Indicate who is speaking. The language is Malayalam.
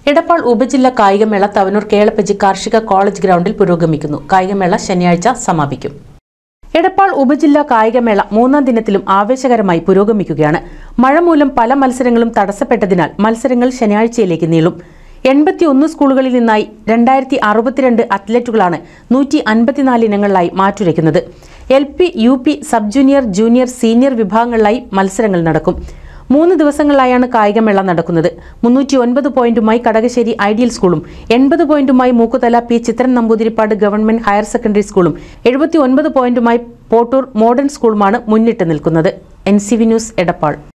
Speaker 1: എടപ്പാൾ ഉപജില്ല കായികമേള തവനൂർ കേളപ്പജി കാർഷിക കോളേജ് ഗ്രൗണ്ടിൽ പുരോഗമിക്കുന്നു കായികമേള ശനിയാഴ്ച സമാപിക്കും എടപ്പാൾ ഉപജില്ല കായികമേള മൂന്നാം ദിനത്തിലും ആവേശകരമായി പുരോഗമിക്കുകയാണ് മഴ മൂലം പല മത്സരങ്ങളും തടസ്സപ്പെട്ടതിനാൽ മത്സരങ്ങൾ ശനിയാഴ്ചയിലേക്ക് നീളും എൺപത്തിയൊന്ന് സ്കൂളുകളിൽ നിന്നായി രണ്ടായിരത്തി അറുപത്തിരണ്ട് അത്ലറ്റുകളാണ് നൂറ്റി അൻപത്തിനാല് ഇനങ്ങളിലായി മാറ്റുരയ്ക്കുന്നത് L P U P sub junior junior senior വിഭാഗങ്ങളിലായി മത്സരങ്ങൾ നടക്കും മൂന്ന് ദിവസങ്ങളിലായാണ് കായികമേള നടക്കുന്നത് മുന്നൂറ്റി ഒൻപത് പോയിന്റുമായി കടകശ്ശേരി ഐഡിയൽ സ്കൂളും എൺപത് പോയിന്റുമായി Mookkuthala P Chithran Namboothiripad government higher secondary സ്കൂളും എഴുപത്തി ഒൻപത് പോയിന്റുമായി പോട്ടൂർ മോഡേൺ സ്കൂളുമാണ് മുന്നിട്ട് നിൽക്കുന്നത് N C V news Edappal